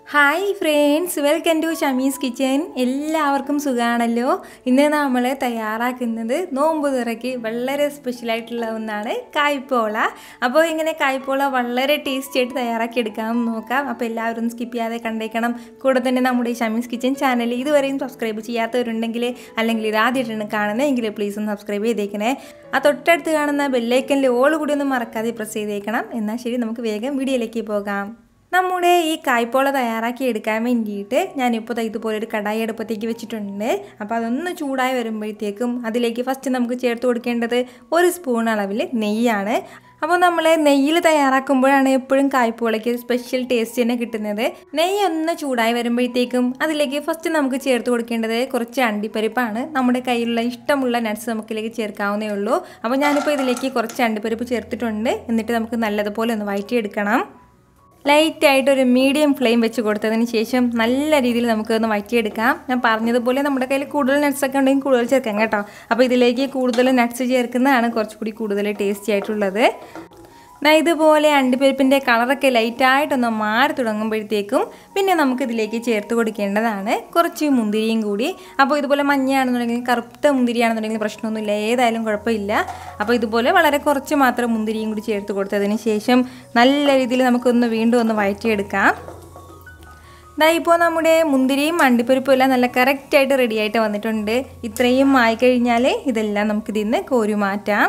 hi friends welcome to Shamees kitchen എല്ലാവർക്കും സുഖമാണല്ലോ ഇന്ന് നമ്മൾ തയ്യാറാക്കുന്നത് നോമ്പ് തുറയ്ക്ക് വളരെ സ്പെഷ്യലായിട്ടുള്ള ഒന്നാണ് കായ്പോള അപ്പോൾ ഇങ്ങനെ കായ്പോള വളരെ ടേസ്റ്റി ആയിട്ട് തയ്യാറാക്കി എടുക്കാം നോക്കാം അപ്പോൾ എല്ലാവരും സ്കിപ്പ് ചെയ്യാതെ കണ്ടേക്കണം കൂടെ തന്നെ നമ്മുടെ ഈ ഷമീസ് കിച്ചൻ ചാനൽ ഇതുവരെയും സബ്സ്ക്രൈബ് ചെയ്യാത്തവരുണ്ടെങ്കിൽ അല്ലെങ്കിൽ ഇത് ആദ്യമായിട്ടാണ് കാണുന്നതെങ്കിൽ പ്ലീസ് ഒന്ന് സബ്സ്ക്രൈബ് ചെയ്തേക്കണേ ആ തൊട്ടടുത്ത് കാണുന്ന ബെല്ലൈക്കനിൽ ഓൾ കൂടി ഒന്ന് മറക്കാതെ പ്രസ് ചെയ്തേക്കണം എന്നാൽ ശരി നമുക്ക് വേഗം വീഡിയോയിലേക്ക് പോകാം നമ്മുടെ ഈ കായ്പോള തയ്യാറാക്കി എടുക്കാൻ വേണ്ടിയിട്ട് ഞാനിപ്പോൾ ദാ ഇതുപോലെ ഒരു കടായി അടുപ്പത്തേക്ക് വെച്ചിട്ടുണ്ട് അപ്പോൾ അതൊന്ന് ചൂടായി വരുമ്പോഴത്തേക്കും അതിലേക്ക് ഫസ്റ്റ് നമുക്ക് ചേർത്ത് കൊടുക്കേണ്ടത് ഒരു സ്പൂൺ അളവിൽ നെയ്യാണ് അപ്പോൾ നമ്മൾ നെയ്യിൽ തയ്യാറാക്കുമ്പോഴാണ് എപ്പോഴും കായ്പോളയ്ക്ക് സ്പെഷ്യൽ ടേസ്റ്റ് തന്നെ കിട്ടുന്നത് നെയ്യ് ഒന്ന് ചൂടായി വരുമ്പോഴത്തേക്കും അതിലേക്ക് ഫസ്റ്റ് നമുക്ക് ചേർത്ത് കൊടുക്കേണ്ടത് കുറച്ച് അണ്ടിപ്പരിപ്പാണ് നമ്മുടെ കയ്യിലുള്ള ഇഷ്ടമുള്ള നട്ട്സ് നമുക്കിലേക്ക് ചേർക്കാവുന്നേ ഉള്ളൂ അപ്പോൾ ഞാനിപ്പോൾ ഇതിലേക്ക് കുറച്ച് അണ്ടിപ്പരിപ്പ് ചേർത്തിട്ടുണ്ട് എന്നിട്ട് നമുക്ക് നല്ലതുപോലെ ഒന്ന് വഴറ്റിയെടുക്കണം ലൈറ്റായിട്ട് ഒരു മീഡിയം ഫ്ലെയിം വെച്ച് കൊടുത്തതിന് ശേഷം നല്ല രീതിയിൽ നമുക്കൊന്ന് വഴറ്റിയെടുക്കാം ഞാൻ പറഞ്ഞതുപോലെ നമ്മുടെ കയ്യിൽ കൂടുതൽ നട്ട്സ് ഒക്കെ ഉണ്ടെങ്കിൽ കൂടുതൽ ചേർക്കാം കേട്ടോ അപ്പോൾ ഇതിലേക്ക് കൂടുതൽ നട്ട്സ് ചേർക്കുന്നതാണ് കുറച്ചുകൂടി കൂടുതൽ ടേസ്റ്റി ആയിട്ടുള്ളത് ദാ ഇതുപോലെ അണ്ടിപ്പരിപ്പിൻ്റെ കളറൊക്കെ ലൈറ്റായിട്ടൊന്ന് മാറി തുടങ്ങുമ്പോഴത്തേക്കും പിന്നെ നമുക്ക് ഇതിലേക്ക് ചേർത്ത് കൊടുക്കേണ്ടതാണ് കുറച്ച് മുന്തിരിയും കൂടി അപ്പോൾ ഇതുപോലെ മഞ്ഞയാണെന്നുണ്ടെങ്കിൽ കറുത്ത മുന്തിരിയാണെന്നുണ്ടെങ്കിൽ പ്രശ്നമൊന്നുമില്ല ഏതായാലും കുഴപ്പമില്ല അപ്പോൾ ഇതുപോലെ വളരെ കുറച്ച് മാത്രം മുന്തിരിയും കൂടി ചേർത്ത് കൊടുത്തതിന് ശേഷം നല്ല രീതിയിൽ നമുക്കൊന്ന് വീണ്ടും ഒന്ന് വഴറ്റിയെടുക്കാം ദാ ഇപ്പോൾ നമ്മുടെ മുന്തിരിയും അണ്ടിപ്പരിപ്പും എല്ലാം നല്ല കറക്റ്റായിട്ട് റെഡി ആയിട്ട് വന്നിട്ടുണ്ട് ഇത്രയും ആയിക്കഴിഞ്ഞാൽ ഇതെല്ലാം നമുക്കിതിൽ നിന്ന് കോരി മാറ്റാം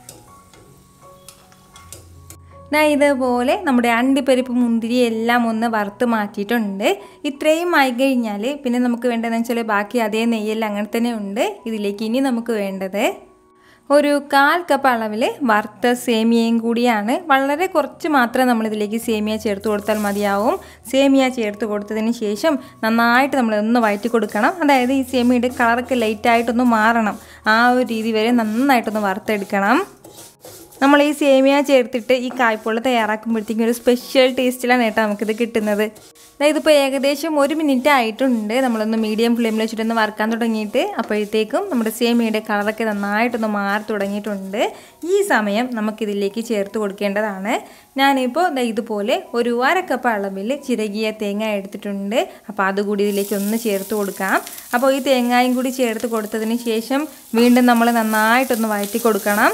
ഞാൻ ഇതുപോലെ നമ്മുടെ അണ്ടിപ്പരിപ്പ് മുന്തിരി എല്ലാം ഒന്ന് വറുത്ത് മാറ്റിയിട്ടുണ്ട് ഇത്രയും ആയി കഴിഞ്ഞാൽ പിന്നെ നമുക്ക് വേണ്ടതെന്ന് വെച്ചാൽ ബാക്കി അതേ നെയ്യെല്ലാം അങ്ങനെ തന്നെ ഉണ്ട് ഇതിലേക്ക് ഇനി നമുക്ക് വേണ്ടത് ഒരു കാൽ കപ്പ് അളവിൽ വറുത്ത സേമിയയും കൂടിയാണ് വളരെ കുറച്ച് മാത്രം നമ്മൾ ഇതിലേക്ക് സേമിയ ചേർത്ത് കൊടുത്താൽ മതിയാവും സേമിയ ചേർത്ത് കൊടുത്തതിന് ശേഷം നന്നായിട്ട് നമ്മൾ ഒന്ന് വഴറ്റി കൊടുക്കണം അതായത് ഈ സേമിയയുടെ കളറൊക്കെ ലൈറ്റായിട്ടൊന്ന് മാറണം ആ ഒരു രീതി വരെ നന്നായിട്ടൊന്ന് വറുത്തെടുക്കണം നമ്മൾ ഈ സേമിയ ചേർത്തിട്ട് ഈ കായ്പോള തയ്യാറാക്കുമ്പോഴത്തേക്കും ഒരു സ്പെഷ്യൽ ടേസ്റ്റിലാണ് കേട്ടോ നമുക്കിത് കിട്ടുന്നത് അതായത് ഇപ്പോൾ ഏകദേശം ഒരു മിനിറ്റ് ആയിട്ടുണ്ട് നമ്മളൊന്ന് മീഡിയം ഫ്ലെയിമിൽ വെച്ചിട്ടൊന്ന് വറുക്കാൻ തുടങ്ങിയിട്ട് അപ്പോഴത്തേക്കും നമ്മുടെ സേമിയയുടെ കളറൊക്കെ നന്നായിട്ടൊന്ന് മാറി തുടങ്ങിയിട്ടുണ്ട് ഈ സമയം നമുക്കിതിലേക്ക് ചേർത്ത് കൊടുക്കേണ്ടതാണ് ഞാനിപ്പോൾ ഇതുപോലെ ഒരു അരക്കപ്പ് അളവിൽ ചിരകിയ തേങ്ങ എടുത്തിട്ടുണ്ട് അപ്പോൾ അതുകൂടി ഇതിലേക്ക് ഒന്ന് ചേർത്ത് കൊടുക്കാം അപ്പോൾ ഈ തേങ്ങായും കൂടി ചേർത്ത് കൊടുത്തതിന് ശേഷം വീണ്ടും നമ്മൾ നന്നായിട്ടൊന്ന് വഴറ്റി കൊടുക്കണം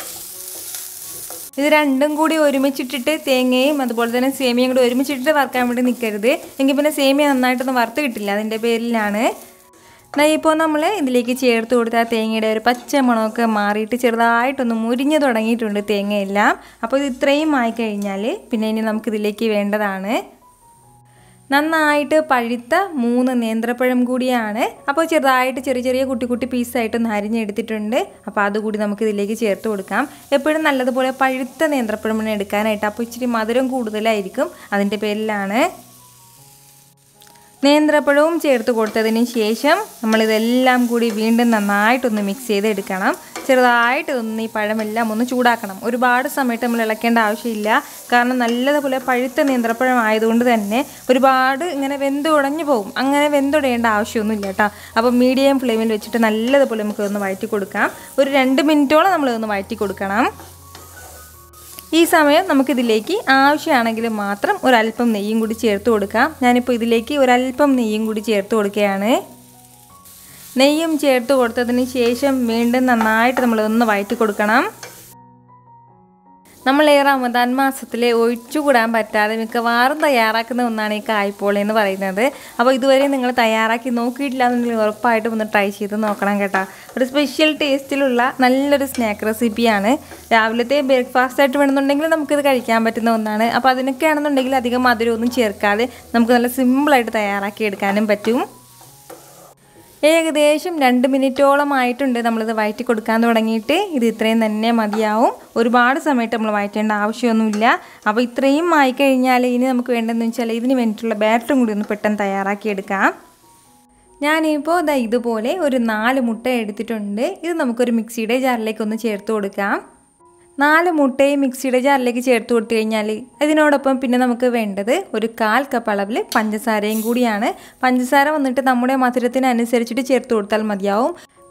ഇത് രണ്ടും കൂടി ഒരുമിച്ചിട്ടിട്ട് തേങ്ങയും അതുപോലെ തന്നെ സേമിയയും കൂടി ഒരുമിച്ചിട്ടിട്ട് വറുക്കാൻ വേണ്ടി നിൽക്കരുത് എങ്കിൽ പിന്നെ സേമിയ നന്നായിട്ടൊന്ന് വറുത്ത് കിട്ടില്ല അതിൻ്റെ പേരിലാണ് ഇപ്പോൾ നമ്മൾ ഇതിലേക്ക് ചേർത്ത് കൊടുത്ത ആ തേങ്ങയുടെ ഒരു പച്ച മണമൊക്കെ മാറിയിട്ട് ചെറുതായിട്ടൊന്ന് മുരിഞ്ഞു തുടങ്ങിയിട്ടുണ്ട് തേങ്ങയെല്ലാം അപ്പോൾ ഇത് ഇത്രയും ആയിക്കഴിഞ്ഞാൽ പിന്നെ ഇനി നമുക്കിതിലേക്ക് വേണ്ടതാണ് നന്നായിട്ട് പഴുത്ത മൂന്ന് നേന്ത്രപ്പഴം കൂടിയാണ് അപ്പോൾ ചെറുതായിട്ട് ചെറിയ ചെറിയ കുട്ടി കുട്ടി പീസായിട്ടൊന്ന് അരിഞ്ഞെടുത്തിട്ടുണ്ട് അപ്പോൾ അതുകൂടി നമുക്ക് ഇതിലേക്ക് ചേർത്ത് കൊടുക്കാം എപ്പോഴും നല്ലതുപോലെ പഴുത്ത നേന്ത്രപ്പഴം എടുക്കാനായിട്ട് അപ്പോൾ ഇച്ചിരി മധുരം കൂടുതലായിരിക്കും അതിൻ്റെ പേരിലാണ് നേന്ത്രപ്പഴവും ചേർത്ത് കൊടുത്തതിന് ശേഷം നമ്മളിതെല്ലാം കൂടി വീണ്ടും നന്നായിട്ടൊന്ന് മിക്സ് ചെയ്തെടുക്കണം ചെറുതായിട്ട് ഒന്ന് ഈ പഴമെല്ലാം ഒന്ന് ചൂടാക്കണം ഒരുപാട് സമയത്ത് നമ്മൾ ഇളക്കേണ്ട ആവശ്യമില്ല കാരണം നല്ലതുപോലെ പഴുത്ത നേന്ത്രപ്പഴം ആയതുകൊണ്ട് തന്നെ ഒരുപാട് ഇങ്ങനെ വെന്തുടഞ്ഞു പോകും അങ്ങനെ വെന്തുടയേണ്ട ആവശ്യമൊന്നുമില്ല കേട്ടോ അപ്പോൾ മീഡിയം ഫ്ലെയിമിൽ വെച്ചിട്ട് നല്ലതുപോലെ നമുക്ക് ഒന്ന് വഴറ്റി കൊടുക്കാം ഒരു രണ്ട് മിനിറ്റോളം നമ്മളൊന്ന് വഴറ്റി കൊടുക്കണം ഈ സമയം നമുക്കിതിലേക്ക് ആവശ്യമാണെങ്കിൽ മാത്രം ഒരല്പം നെയ്യും കൂടി ചേർത്ത് കൊടുക്കാം ഞാനിപ്പോൾ ഇതിലേക്ക് ഒരല്പം നെയ്യും കൂടി ചേർത്ത് കൊടുക്കുകയാണ് നെയ്യും ചേർത്ത് കൊടുത്തതിന് ശേഷം വീണ്ടും നന്നായിട്ട് നമ്മളൊന്ന് വഴറ്റി കൊടുക്കണം നമ്മൾ ഈ റമദാൻ മാസത്തിൽ ഒഴിച്ചുകൂടാൻ പറ്റാതെ മിക്കവാറും തയ്യാറാക്കുന്ന ഒന്നാണ് ഈ കായ്പോള എന്ന് പറയുന്നത് അപ്പോൾ ഇതുവരെ നിങ്ങൾ തയ്യാറാക്കി നോക്കിയിട്ടില്ല എന്നുണ്ടെങ്കിൽ ഉറപ്പായിട്ടും ഒന്ന് ട്രൈ ചെയ്ത് നോക്കണം കേട്ടോ ഒരു സ്പെഷ്യൽ ടേസ്റ്റിലുള്ള നല്ലൊരു സ്നാക്ക് റെസിപ്പിയാണ് രാവിലത്തെ ബ്രേക്ക്ഫാസ്റ്റ് ആയിട്ട് വേണമെന്നുണ്ടെങ്കിൽ നമുക്കിത് കഴിക്കാൻ പറ്റുന്ന ഒന്നാണ് അപ്പോൾ അതിനൊക്കെ ആണെന്നുണ്ടെങ്കിൽ അധികം മധുരമൊന്നും ചേർക്കാതെ നമുക്ക് നല്ല സിമ്പിളായിട്ട് തയ്യാറാക്കി എടുക്കാനും പറ്റും ഏകദേശം രണ്ട് മിനിറ്റോളം ആയിട്ടുണ്ട് നമ്മളിത് വഴറ്റി കൊടുക്കാൻ തുടങ്ങിയിട്ട് ഇത് ഇത്രയും തന്നെ മതിയാവും ഒരുപാട് സമയത്ത് നമ്മൾ വഴറ്റേണ്ട ആവശ്യമൊന്നുമില്ല അപ്പോൾ ഇത്രയും ആയിക്കഴിഞ്ഞാൽ ഇനി നമുക്ക് വേണ്ടതെന്ന് വെച്ചാൽ ഇതിന് വേണ്ടിയിട്ടുള്ള ബാറ്ററും കൂടി ഒന്ന് പെട്ടെന്ന് തയ്യാറാക്കി എടുക്കാം ഞാനിപ്പോൾ ഇതാ ഇതുപോലെ ഒരു നാല് മുട്ട എടുത്തിട്ടുണ്ട് ഇത് നമുക്കൊരു മിക്സിയുടെ ജാറിലേക്ക് ഒന്ന് ചേർത്ത് കൊടുക്കാം നാല് മുട്ടയും മിക്സിയുടെ ജാറിലേക്ക് ചേർത്ത് കൊടുത്തു കഴിഞ്ഞാൽ ഇതിനോടൊപ്പം പിന്നെ നമുക്ക് വേണ്ടത് ഒരു കാൽ കപ്പ് അളവിൽ പഞ്ചസാരയും കൂടിയാണ് പഞ്ചസാര വന്നിട്ട് നമ്മുടെ മധുരത്തിനനുസരിച്ചിട്ട് ചേർത്ത് കൊടുത്താൽ മതിയാവും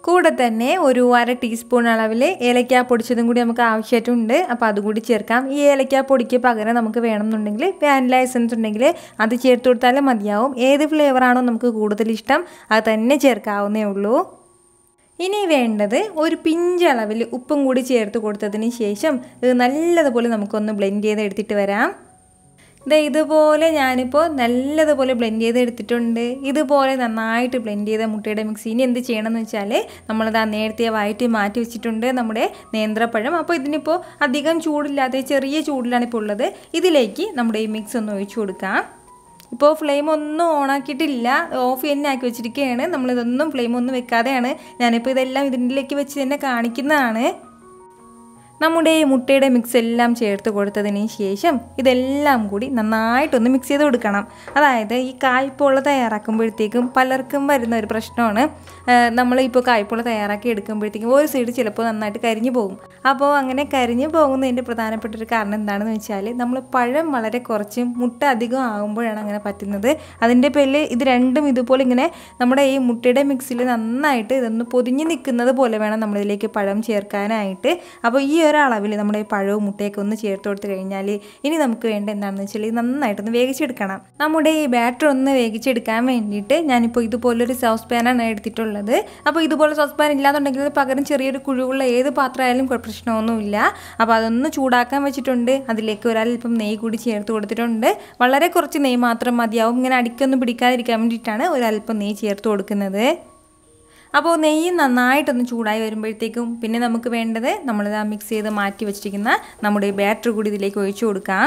കൂടെ തന്നെ ഒരു അര ടീസ്പൂൺ അളവിൽ ഏലക്ക പൊടിച്ചതും കൂടി നമുക്ക് ആവശ്യമായിട്ടുണ്ട് അപ്പോൾ അതുകൂടി ചേർക്കാം ഈ ഏലക്ക പൊടിക്ക് പകരം നമുക്ക് വേണമെന്നുണ്ടെങ്കിൽ വാനില എസൻസ് ഉണ്ടെങ്കിൽ അത് ചേർത്ത് കൊടുത്താലും മതിയാവും ഏത് ഫ്ലേവറാണോ നമുക്ക് കൂടുതൽ ഇഷ്ടം അത് തന്നെ ചേർക്കാവുന്നേ ഉള്ളൂ ഇനി വേണ്ടത് ഒരു പിഞ്ചളവിൽ ഉപ്പും കൂടി ചേർത്ത് കൊടുത്തതിന് ശേഷം ഇത് നല്ലതുപോലെ നമുക്കൊന്ന് ബ്ലെൻഡ് ചെയ്ത് എടുത്തിട്ട് വരാം ദേ ഇതുപോലെ ഞാനിപ്പോൾ നല്ലതുപോലെ ബ്ലെൻഡ് ചെയ്ത് എടുത്തിട്ടുണ്ട് ഇതുപോലെ നന്നായിട്ട് ബ്ലെൻഡ് ചെയ്ത മുട്ടയുടെ മിക്സ് ഇനി എന്ത് ചെയ്യണമെന്ന് വെച്ചാൽ നമ്മളിത് ആ നേരത്തെ വയറ്റി മാറ്റി വെച്ചിട്ടുണ്ട് നമ്മുടെ നേന്ത്രപ്പഴം അപ്പോൾ ഇതിനിപ്പോൾ അധികം ചൂടില്ലാതെ ചെറിയ ചൂടിലാണ് ഇപ്പോൾ ഉള്ളത് ഇതിലേക്ക് നമ്മുടെ ഈ മിക്സ് ഒന്ന് ഒഴിച്ചു കൊടുക്കാം ഇപ്പോൾ ഫ്ലെയിം ഒന്നും ഓണാക്കിയിട്ടില്ല ഓഫ് തന്നെ ആക്കി വെച്ചിരിക്കുകയാണ് നമ്മളിതൊന്നും ഫ്ലെയിം ഒന്നും വെക്കാതെയാണ് ഞാനിപ്പോൾ ഇതെല്ലാം ഇതിലേക്ക് വെച്ച് തന്നെ കാണിക്കുന്നതാണ് നമ്മുടെ ഈ മുട്ടയുടെ മിക്സ് എല്ലാം ചേർത്ത് കൊടുത്തതിന് ശേഷം ഇതെല്ലാം കൂടി നന്നായിട്ടൊന്ന് മിക്സ് ചെയ്ത് കൊടുക്കണം അതായത് ഈ കായ്പോള തയ്യാറാക്കുമ്പോഴത്തേക്കും പലർക്കും വരുന്ന ഒരു പ്രശ്നമാണ് നമ്മളിപ്പോൾ കായ്പോള തയ്യാറാക്കി എടുക്കുമ്പോഴത്തേക്കും ഒരു സൈഡ് ചിലപ്പോൾ നന്നായിട്ട് കരിഞ്ഞു പോകും അപ്പോൾ അങ്ങനെ കരിഞ്ഞു പോകുന്നതിൻ്റെ പ്രധാനപ്പെട്ട ഒരു കാരണം എന്താണെന്ന് വെച്ചാൽ നമ്മൾ പഴം വളരെ കുറച്ചും മുട്ട അധികം ആകുമ്പോഴാണ് അങ്ങനെ പറ്റുന്നത് അതിൻ്റെ പേരിൽ ഇത് രണ്ടും ഇതുപോലെ ഇങ്ങനെ നമ്മുടെ ഈ മുട്ടയുടെ മിക്സിൽ നന്നായിട്ട് ഇതൊന്ന് പൊതിഞ്ഞ് നിൽക്കുന്നത് പോലെ വേണം നമ്മളിതിലേക്ക് പഴം ചേർക്കാനായിട്ട് അപ്പോൾ ഈ ഒരളവിൽ നമ്മുടെ ഈ പഴവും മുട്ടയൊക്കെ ഒന്ന് ചേർത്ത് കൊടുത്ത് കഴിഞ്ഞാൽ ഇനി നമുക്ക് വേണ്ട എന്താണെന്ന് വെച്ചാൽ ഇത് നന്നായിട്ടൊന്ന് വേവിച്ചെടുക്കണം നമ്മുടെ ഈ ബാറ്റർ ഒന്ന് വേവിച്ചെടുക്കാൻ വേണ്ടിയിട്ട് ഞാനിപ്പോൾ ഇതുപോലൊരു സോസ് പാനാണ് എടുത്തിട്ടുള്ളത് അപ്പോൾ ഇതുപോലെ സോസ് പാൻ ഇല്ലാന്നുണ്ടെങ്കിൽ പകരം ചെറിയൊരു കുഴിവുള്ള ഏത് പാത്രമായാലും പ്രശ്നമൊന്നുമില്ല അപ്പോൾ അതൊന്ന് ചൂടാക്കാൻ വെച്ചിട്ടുണ്ട് അതിലേക്ക് ഒരൽപ്പം നെയ്യ് കൂടി ചേർത്ത് കൊടുത്തിട്ടുണ്ട് വളരെ കുറച്ച് നെയ്യ് മാത്രം മതിയാവും ഇങ്ങനെ അടിക്കൊന്നും പിടിക്കാതിരിക്കാൻ വേണ്ടിയിട്ടാണ് ഒരൽപ്പം നെയ്യ് ചേർത്ത് കൊടുക്കുന്നത് അപ്പോൾ നെയ്യ് നന്നായിട്ടൊന്ന് ചൂടായി വരുമ്പോഴത്തേക്കും പിന്നെ നമുക്ക് വേണ്ടത് നമ്മളിത് മിക്സ് ചെയ്ത് മാറ്റി വെച്ചിരിക്കുന്ന നമ്മുടെ ബാറ്റർ കൂടി ഇതിലേക്ക് ഒഴിച്ചു കൊടുക്കാം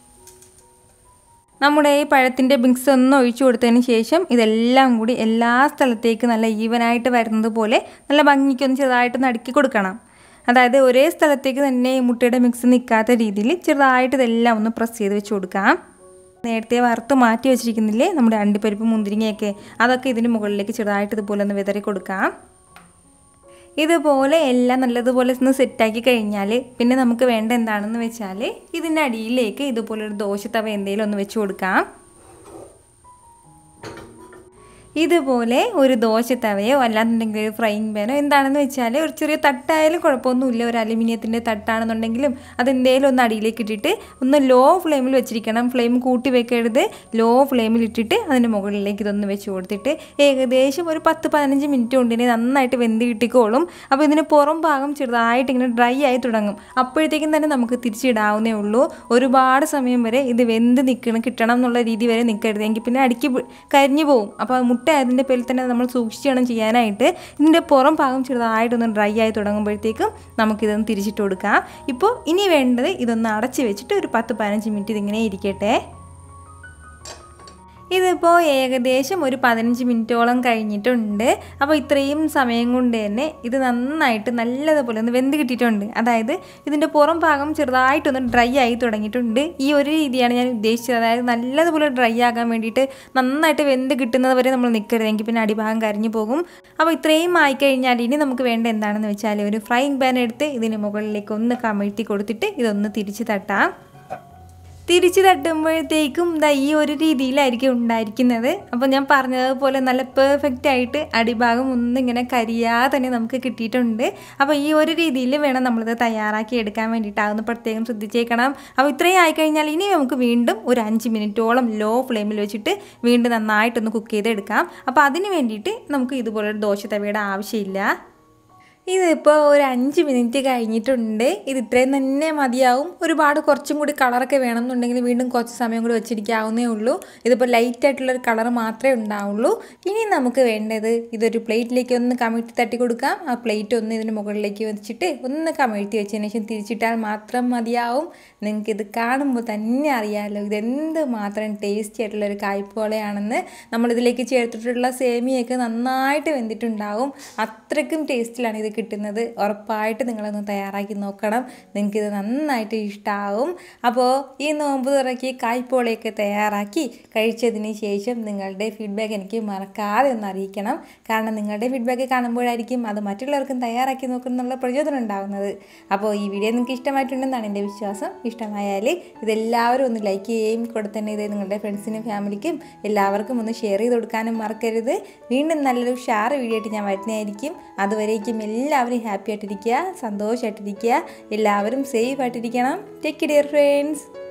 നമ്മുടെ ഈ പഴത്തിൻ്റെ മിക്സ് ഒന്ന് ഒഴിച്ചു കൊടുത്തതിന് ശേഷം ഇതെല്ലാം കൂടി എല്ലാ സ്ഥലത്തേക്ക് നല്ല ഈവനായിട്ട് വരുന്നത് പോലെ നല്ല ഭംഗിക്കൊന്ന് ചെറുതായിട്ട് നടുക്കി കൊടുക്കണം അതായത് ഒരേ സ്ഥലത്തേക്ക് തന്നെ ഈ മുട്ടയുടെ മിക്സ് നിൽക്കാത്ത രീതിയിൽ ചെറുതായിട്ട് ഇതെല്ലാം ഒന്ന് പ്രസ് ചെയ്ത് വെച്ച് കൊടുക്കാം നേരത്തെ വറുത്ത് മാറ്റി വെച്ചിരിക്കുന്നില്ലേ നമ്മുടെ അണ്ടിപ്പരിപ്പ് മുന്തിരിങ്ങയൊക്കെ അതൊക്കെ ഇതിന് മുകളിലേക്ക് ചെറുതായിട്ട് ഇതുപോലെ ഒന്ന് വിതറി കൊടുക്കാം ഇതുപോലെ എല്ലാം നല്ലതുപോലെ ഒന്ന് സെറ്റാക്കി കഴിഞ്ഞാൽ പിന്നെ നമുക്ക് വേണ്ട എന്താണെന്ന് വെച്ചാൽ ഇതിൻ്റെ അടിയിലേക്ക് ഇതുപോലെ ഒരു ദോശത്തവ എന്തെങ്കിലും ഒന്ന് വെച്ച് കൊടുക്കാം ഇതുപോലെ ഒരു ദോശത്തവയോ അല്ലാന്നുണ്ടെങ്കിൽ ഒരു ഫ്രൈങ് പാനോ എന്താണെന്ന് വെച്ചാൽ ഒരു ചെറിയ തട്ടായാലും കുഴപ്പമൊന്നുമില്ല ഒരു അലുമിനിയത്തിൻ്റെ തട്ടാണെന്നുണ്ടെങ്കിലും അതെന്തേലും ഒന്ന് അടിയിലേക്ക് ഇട്ടിട്ട് ഒന്ന് ലോ ഫ്ലെയിമിൽ വെച്ചിരിക്കണം ഫ്ലെയിം കൂട്ടി വെക്കരുത് ലോ ഫ്ലെയിമിൽ ഇട്ടിട്ട് അതിൻ്റെ മുകളിലേക്ക് ഇതൊന്ന് വെച്ച് കൊടുത്തിട്ട് ഏകദേശം ഒരു പത്ത് പതിനഞ്ച് മിനിറ്റ് കൊണ്ട് ഇനി നന്നായിട്ട് വെന്ത് കിട്ടിക്കോളും അപ്പോൾ ഇതിന് പുറം ഭാഗം ചെറുതായിട്ട് ഇങ്ങനെ ഡ്രൈ ആയി തുടങ്ങും അപ്പോഴത്തേക്കും തന്നെ നമുക്ക് തിരിച്ചിടാവുന്നേ ഉള്ളൂ ഒരുപാട് സമയം വരെ ഇത് വെന്ത് നിൽക്കണം കിട്ടണം എന്നുള്ള രീതി വരെ നിൽക്കരുത് എങ്കിൽ പിന്നെ അടിക്ക് കരിഞ്ഞു പോകും അപ്പോൾ മുട്ട അതിൻ്റെ പേരിൽ തന്നെ നമ്മൾ സൂക്ഷിച്ച് വേണം ചെയ്യാനായിട്ട് ഇതിൻ്റെ പുറം ഭാഗം ചെറുതായിട്ടൊന്ന് ഡ്രൈ ആയി തുടങ്ങുമ്പോഴത്തേക്കും നമുക്കിതൊന്ന് തിരിച്ചിട്ട് കൊടുക്കാം ഇപ്പോൾ ഇനി വേണ്ടത് ഇതൊന്ന് അടച്ച് വെച്ചിട്ട് ഒരു പത്ത് പതിനഞ്ച് മിനിറ്റ് ഇതിങ്ങനെ ഇരിക്കട്ടെ ഇതിപ്പോൾ ഏകദേശം ഒരു പതിനഞ്ച് മിനിറ്റോളം കഴിഞ്ഞിട്ടുണ്ട് അപ്പോൾ ഇത്രയും സമയം കൊണ്ട് തന്നെ ഇത് നന്നായിട്ട് നല്ലതുപോലെ ഒന്ന് വെന്ത് കിട്ടിയിട്ടുണ്ട് അതായത് ഇതിൻ്റെ പുറം ഭാഗം ചെറുതായിട്ടൊന്ന് ഡ്രൈ ആയി തുടങ്ങിയിട്ടുണ്ട് ഈ ഒരു രീതിയാണ് ഞാൻ ഉദ്ദേശിച്ചത് അതായത് നല്ലതുപോലെ ഡ്രൈ ആകാൻ വേണ്ടിയിട്ട് നന്നായിട്ട് വെന്ത് കിട്ടുന്നത് വരെ നമ്മൾ നിൽക്കരുതെങ്കിൽ പിന്നെ അടിഭാഗം കരിഞ്ഞു പോകും അപ്പോൾ ഇത്രയും ആയിക്കഴിഞ്ഞാൽ ഇനി നമുക്ക് വേണ്ട എന്താണെന്ന് വെച്ചാൽ ഒരു ഫ്രൈങ് പാൻ എടുത്ത് ഇതിന് മുകളിലേക്ക് ഒന്ന് കമിഴ്ത്തി കൊടുത്തിട്ട് ഇതൊന്ന് തിരിച്ച് തട്ടാം തിരിച്ച് തട്ടുമ്പോഴത്തേക്കും ഇതാ ഈ ഒരു രീതിയിലായിരിക്കും ഉണ്ടായിരിക്കുന്നത് അപ്പോൾ ഞാൻ പറഞ്ഞതുപോലെ നല്ല പെർഫെക്റ്റ് ആയിട്ട് അടിഭാഗം ഒന്നും ഇങ്ങനെ കരിയാതെ തന്നെ നമുക്ക് കിട്ടിയിട്ടുണ്ട് അപ്പോൾ ഈ ഒരു രീതിയിൽ വേണം നമ്മളിത് തയ്യാറാക്കി എടുക്കാൻ വേണ്ടിയിട്ട് അതൊന്ന് പ്രത്യേകം ശ്രദ്ധിച്ചേക്കണം അപ്പോൾ ഇത്രയും ആയിക്കഴിഞ്ഞാൽ ഇനി നമുക്ക് വീണ്ടും ഒരു അഞ്ച് മിനിറ്റോളം ലോ ഫ്ലെയിമിൽ വെച്ചിട്ട് വീണ്ടും നന്നായിട്ടൊന്ന് കുക്ക് ചെയ്തെടുക്കാം അപ്പോൾ അതിന് വേണ്ടിയിട്ട് നമുക്ക് ഇതുപോലൊരു ദോശ തവയുടെ ആവശ്യമില്ല ഇതിപ്പോൾ ഒരു അഞ്ച് മിനിറ്റ് കഴിഞ്ഞിട്ടുണ്ട് ഇത് ഇത്രയും തന്നെ മതിയാവും ഒരുപാട് കുറച്ചും കൂടി കളറൊക്കെ വേണമെന്നുണ്ടെങ്കിൽ വീണ്ടും കുറച്ച് സമയം കൂടി വെച്ചിരിക്കാവുന്നേ ഉള്ളൂ ഇതിപ്പോൾ ലൈറ്റ് ആയിട്ടുള്ളൊരു കളർ മാത്രമേ ഉണ്ടാവുള്ളൂ ഇനി നമുക്ക് വേണ്ടത് ഇതൊരു പ്ലേറ്റിലേക്ക് ഒന്ന് കമിഴ്ത്തി തട്ടി കൊടുക്കാം ആ പ്ലേറ്റ് ഒന്ന് ഇതിന് മുകളിലേക്ക് വെച്ചിട്ട് ഒന്ന് കമിഴ്ത്തി വെച്ചതിന് ശേഷം തിരിച്ചിട്ടാൽ മാത്രം മതിയാവും നിങ്ങൾക്ക് ഇത് കാണുമ്പോൾ തന്നെ അറിയാമല്ലോ ഇതെന്ത് മാത്രം ടേസ്റ്റി ആയിട്ടുള്ളൊരു കായ്പോളയാണെന്ന് നമ്മളിതിലേക്ക് ചേർത്തിട്ടുള്ള സേമിയൊക്കെ നന്നായിട്ട് വെന്തിട്ടുണ്ടാവും അത്രയ്ക്കും ടേസ്റ്റിലാണ് ഇത് കിട്ടുന്നത് ഉറപ്പായിട്ട് നിങ്ങളൊന്ന് തയ്യാറാക്കി നോക്കണം നിങ്ങൾക്കിത് നന്നായിട്ട് ഇഷ്ടമാവും അപ്പോൾ ഈ നോമ്പ് തുറക്കി കായ്പോളയൊക്കെ തയ്യാറാക്കി കഴിച്ചതിന് ശേഷം നിങ്ങളുടെ ഫീഡ്ബാക്ക് എനിക്ക് മറക്കാതെ ഒന്ന് അറിയിക്കണം കാരണം നിങ്ങളുടെ ഫീഡ്ബാക്ക് കാണുമ്പോഴായിരിക്കും അത് മറ്റുള്ളവർക്കും തയ്യാറാക്കി നോക്കുന്നുള്ള പ്രചോദനം ഉണ്ടാകുന്നത് അപ്പോൾ ഈ വീഡിയോ നിങ്ങൾക്ക് ഇഷ്ടമായിട്ടുണ്ടെന്നാണ് എൻ്റെ വിശ്വാസം ഇഷ്ടമായാൽ ഇതെല്ലാവരും ഒന്ന് ലൈക്ക് ചെയ്യുകയും കൂടെ തന്നെ ഇത് നിങ്ങളുടെ ഫ്രണ്ട്സിനും ഫാമിലിക്കും എല്ലാവർക്കും ഒന്ന് ഷെയർ ചെയ്ത് കൊടുക്കാനും മറക്കരുത് വീണ്ടും നല്ലൊരു ഷാർ വീഡിയോ ആയിട്ട് ഞാൻ വരുന്നതായിരിക്കും അതുവരേക്കും എല്ലാവരും ഹാപ്പി ആയിട്ടിരിക്കുക സന്തോഷമായിട്ടിരിക്കുക എല്ലാവരും സേഫ് ആയിട്ടിരിക്കണം ടേക്ക് ഡിയർ ഫ്രണ്ട്സ്